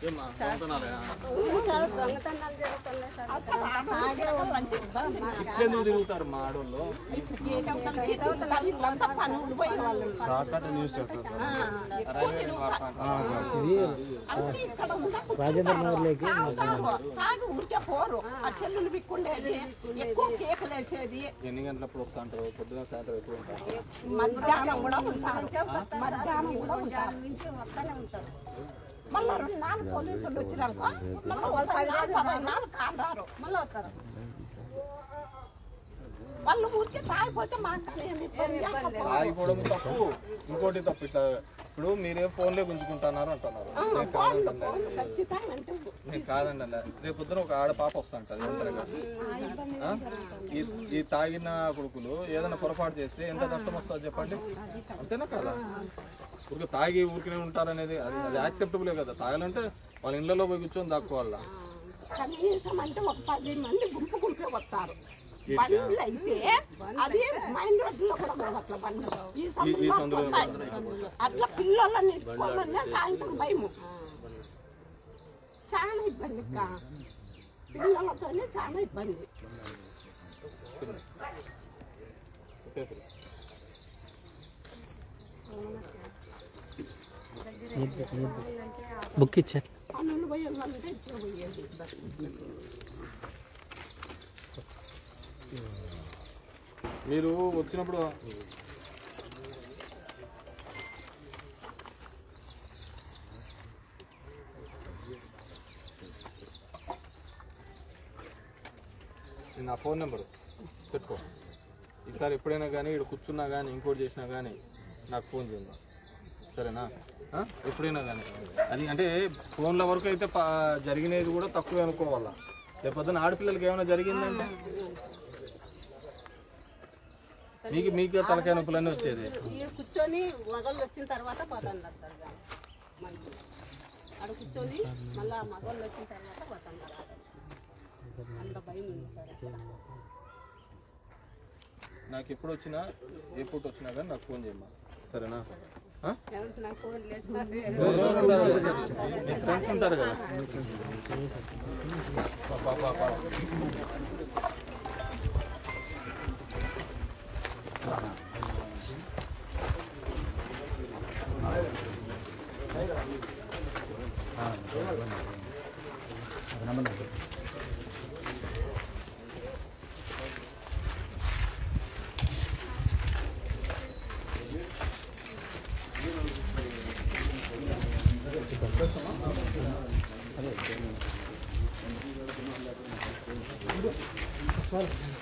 ఏమ్మా దొంగతనాలే? సార్ దొంగతనాలు జరుగుతున్నాయి సార్ అసలు ఆడవాళ్ళంటే ఇబ్బంది నాకు. ఇట్లెందుకు తిరుగుతారు మా ఆడోళ్ళు ఏటవుతా ఏటవుతా వీళ్ళంతా పనులు పోయిన వాళ్ళు రైల్వే వాడతాను. అంటే ఇక్కడ ఉండకపోతే తాగుతారు. తాగి ఊరికే పోరు ఆ చెల్లెలు బిక్కుండేది ఎక్కువ కేకులు వేసేది ఎన్ని గంటలప్పుడు వస్తా అంటారు పొద్దున సాయంత్రం ఎప్పుడు ఉంటారు మధ్యాహ్నం కూడా ఉంటారు మధ్యాహ్నం కూడా ఉంటారు నుంచి వస్తూనే ఉంటారు మళ్ళీ రెండు నాలుగు పోలీసులు వచ్చినాక మళ్ళీ వాళ్ళు పది నాలుగు పదహైదు నాలుగు కాంటారు మళ్ళీ వస్తారు వాళ్ళు ఊరికే తాగిపోతే మాకు ఏమి ఇబ్బంది లేకపోతే ఆగిపోవడం తప్పు ఇంకోటి తప్పు ఇట్లా ఇప్పుడు మీరే ఫోన్లే గుంజుకుంటున్నారు అంటున్నారు నేను కాదండి ఫోన్లు ఖచ్చితంగా అంటే నేను కాదండి అలా రేపు పొద్దున ఒక ఆడ పాప వస్తా ఉంటుంది ఒంటరిగా ఆ? ఈ ఈ తాగిన కొడుకులు ఏదైనా పొరపాటు చేస్తే ఎంత కష్టం వస్తుంది చెప్పండి అంతేనా కదా ఊరికి తాగి ఊరికనే ఉంటారనేది అది అది యాక్సెప్టబులే కదా తాగాలంటే వాళ్ళ ఇళ్ళలో పోయి కూర్చొని దాక్కోవాలా కనీసం అంటే ఒక పది మంది గుంపు గుంపే వస్తారు బండ్లు అయితే అది మైన్ రోడ్లో కూడా పోవట్ల బండ్లు ఈ ఈ సందులో సందులో పోతాయి. అట్లా పిల్లలని ఇచ్చుకోవాలనే సాయంత్రం భయము చాలా ఇబ్బంది అక్క. పిల్లలతోనే చాలా ఇబ్బంది బుక్ ఇచ్చారు పనులు పోయేవాళ్ళంటే ఇట్లా పోయేది మీరు వచ్చినప్పుడు ఇది నా ఫోన్ నెంబరు పెట్టుకో ఈసారి ఎప్పుడైనా కానీ ఇక్కడ కూర్చున్నా కానీ ఇంకోటి చేసినా కానీ నాకు ఫోన్ చేయండి సరేనా ఆ? ఎప్పుడైనా కానీ అది అంటే ఫోన్ల వరకు అయితే ప- జరిగినది కూడా తక్కువ అనుకోవాలా లేకపోతే ఆడపిల్లలకి ఏమైనా జరిగిందంటే మీకు మీకు తలకాయ నొప్పులన్నీ వచ్చేది ఈడ కూర్చొని మగళ్ళు వచ్చిన తర్వాత పోతాను సార్ మళ్ళీ ఆడ కూర్చొని మళ్ళీ ఆ మగళ్ళు వచ్చిన తర్వాత పోతాను అంత భయం ఉంది సార్ అక్కడ. నాకు ఎప్పుడు వచ్చినా ఏ పూట వచ్చినా కానీ నాకు ఫోన్ చేయమ్మా సరేనా ఆ? ఎవరికి నాకు ఫోన్ లేదు సార్ ఎవరెవరు ఉంటారు కదా? మీ ఫ్రెండ్స్ ఉంటారు కదా పా, పా, పా. సార్